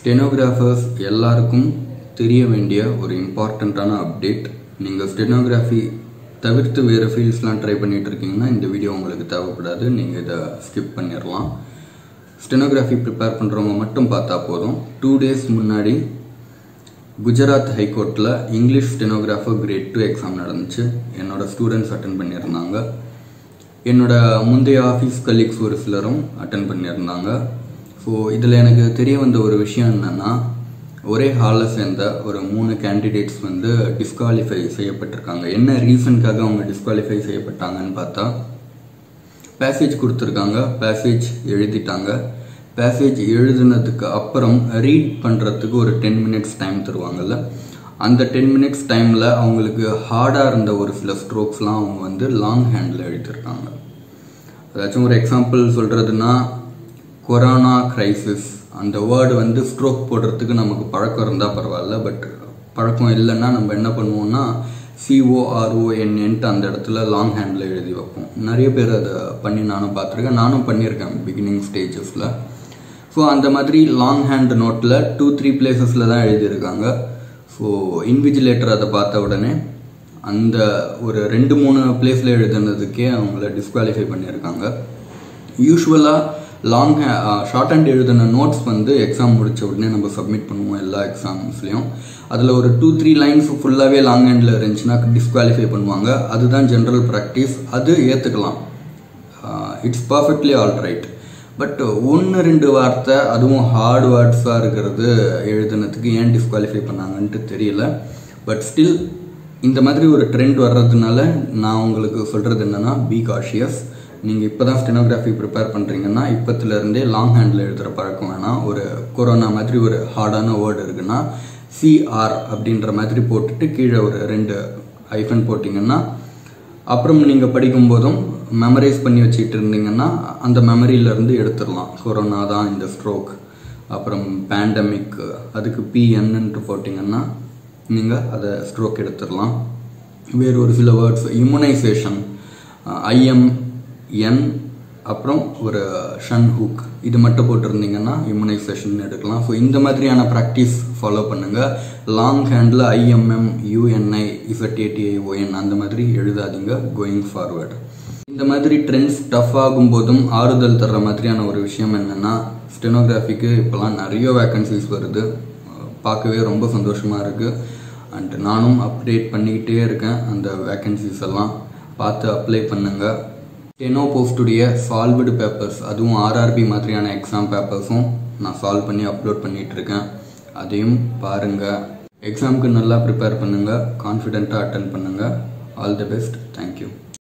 stenographers எல்லாருக்கும் தெரிய வேண்டிய ஒரு இம்பார்ட்டண்ட்டான அப்டேட் நீங்கள் ஸ்டெனோகிராஃபி தவிர்த்து வேறு ஃபீல்ட்ஸ்லாம் ட்ரை பண்ணிட்டு இருக்கீங்கன்னா இந்த வீடியோ உங்களுக்கு தேவைப்படாது நீங்கள் இதை ஸ்கிப் பண்ணிடலாம் ஸ்டெனோகிராஃபி ப்ரிப்பேர் பண்ணுறவங்க மட்டும் பார்த்தா போதும் டூ டேஸ் முன்னாடி குஜராத் ஹைகோர்ட்டில் English stenographer grade two exam நடந்துச்சு என்னோட ஸ்டூடெண்ட்ஸ் அட்டன் பண்ணியிருந்தாங்க என்னோட முந்தைய ஆஃபீஸ் கலீக்ஸ் ஒரு சிலரும் அட்டன் பண்ணியிருந்தாங்க ஸோ இதில் எனக்கு தெரிய வந்த ஒரு விஷயம் என்னென்னா ஒரே ஹாலில் சேர்ந்த ஒரு மூணு கேண்டிடேட்ஸ் வந்து டிஸ்குவாலிஃபை செய்யப்பட்டிருக்காங்க என்ன ரீசனுக்காக அவங்க டிஸ்குவாலிஃபை செய்யப்பட்டாங்கன்னு பார்த்தா பேசேஜ் கொடுத்துருக்காங்க பேசேஜ் எழுதிட்டாங்க பேசேஜ் எழுதுனதுக்கு அப்புறம் ரீட் பண்ணுறதுக்கு ஒரு டென் மினிட்ஸ் டைம் தருவாங்கல்ல அந்த டென் மினிட்ஸ் டைமில் அவங்களுக்கு ஹார்டாக இருந்த ஒரு சில ஸ்ட்ரோக்ஸ்லாம் அவங்க வந்து லாங் ஹேண்டில் எழுதியிருக்காங்க ஏதாச்சும் ஒரு எக்ஸாம்பிள் சொல்கிறதுனா கொரோனா கிரைசிஸ் அந்த வேர்டு வந்து ஸ்ட்ரோக் போடுறதுக்கு நமக்கு பழக்கம் இருந்தால் பரவாயில்ல பட் பழக்கம் இல்லைன்னா நம்ம என்ன பண்ணுவோம்னா சிஓஆர்ஓஎன்என்ட்டு அந்த இடத்துல லாங் ஹேண்டில் எழுதி வைப்போம் நிறைய பேர் அதை பண்ணி நானும் பார்த்துருக்கேன் நானும் பண்ணியிருக்கேன் பிகினிங் ஸ்டேஜஸில் ஸோ அந்த மாதிரி லாங் ஹேண்ட் நோட்டில் டூ த்ரீ பிளேசஸில் தான் எழுதியிருக்காங்க ஸோ இன்விஜிலேட்டர் அதை பார்த்த உடனே அந்த ஒரு ரெண்டு மூணு பிளேஸில் எழுதுனதுக்கே அவங்கள டிஸ்குவாலிஃபை பண்ணியிருக்காங்க யூஸ்வலாக லாங் ஷார்ட் ஹேண்ட் எழுதின நோட்ஸ் வந்து எக்ஸாம் முடிச்ச உடனே நம்ம சப்மிட் பண்ணுவோம் எல்லா எக்ஸாம்ஸ்லையும் அதில் ஒரு டூ த்ரீ லைன்ஸ் ஃபுல்லாகவே லாங் ஹேண்டில் இருந்துச்சுன்னா டிஸ்குவாலிஃபை பண்ணுவாங்க அதுதான் ஜென்ரல் ப்ராக்டிஸ் அது ஏற்றுக்கலாம் it's perfectly all right but ஒன்று ரெண்டு வார்த்தை அதுவும் ஹார்ட் வேர்ட்ஸாக இருக்கிறது எழுதுனதுக்கு ஏன் டிஸ்குவாலிஃபை பண்ணாங்கன்ட்டு தெரியல பட் ஸ்டில் இந்த மாதிரி ஒரு ட்ரெண்ட் வர்றதுனால நான் உங்களுக்கு சொல்கிறது என்னென்னா பி காஷியஸ் நீங்கள் இப்போ தான் ஸ்டெனோகிராஃபி ப்ரிப்பேர் பண்ணுறீங்கன்னா இப்போத்துலேருந்தே லாங் ஹேண்டில் எழுதுகிற பழக்கம் வேணாம் ஒரு கொரோனா மாதிரி ஒரு ஹார்டான வேர்டு இருக்குன்னா சிஆர் அப்படின்ற மாதிரி போட்டுட்டு கீழே ஒரு ரெண்டு ஐஃபன் போட்டிங்கன்னா அப்புறம் நீங்கள் படிக்கும்போதும் மெமரைஸ் பண்ணி வச்சுட்டு இருந்தீங்கன்னா அந்த மெமரியிலேருந்து எடுத்துடலாம் கொரோனா தான் இந்த ஸ்ட்ரோக் அப்புறம் பேண்டமிக் அதுக்கு பிஎன்ன்ட்டு போட்டிங்கன்னா நீங்கள் அதை ஸ்ட்ரோக் எடுத்துடலாம் வேறு ஒரு சில வேர்ட்ஸ் இம்யூனைசேஷன் ஐஎம் என் அப்புறம் ஒரு ஷன் ஹூக் இது மட்டும் போட்டிருந்தீங்கன்னா இம்யூனைசேஷன் எடுக்கலாம் ஸோ இந்த மாதிரியான ப்ராக்டிஸ் ஃபாலோ பண்ணுங்கள் லாங் ஹேண்டில் ஐஎம்எம் யூஎன்ஐ இசட்ஏடிஐ ஓஎன் அந்த மாதிரி எழுதாதீங்க கோயிங் ஃபார்வர்டு இந்த மாதிரி ட்ரெண்ட்ஸ் டஃப் ஆகும்போதும் ஆறுதல் தர்ற மாதிரியான ஒரு விஷயம் என்னென்னா ஸ்டெனோகிராஃபிக்கு இப்போலாம் நிறைய வேக்கன்சிஸ் வருது பார்க்கவே ரொம்ப சந்தோஷமாக இருக்குது அண்ட் நானும் அப்டேட் பண்ணிக்கிட்டே இருக்கேன் அந்த வேக்கன்சிஸ் எல்லாம் பார்த்து அப்ளை பண்ணுங்கள் டெனோ போஸ்டுடைய சால்வ்டு பேப்பர்ஸ் அதுவும் ஆர்ஆர்பி மாதிரியான எக்ஸாம் பேப்பர்ஸும் நான் சால்வ் பண்ணி அப்லோட் பண்ணிகிட்டு இருக்கேன் அதையும் பாருங்கள் எக்ஸாமுக்கு நல்லா ப்ரிப்பேர் பண்ணுங்கள் கான்ஃபிடெண்ட்டாக அட்டன் பண்ணுங்கள் ஆல் தி பெஸ்ட் தேங்க்யூ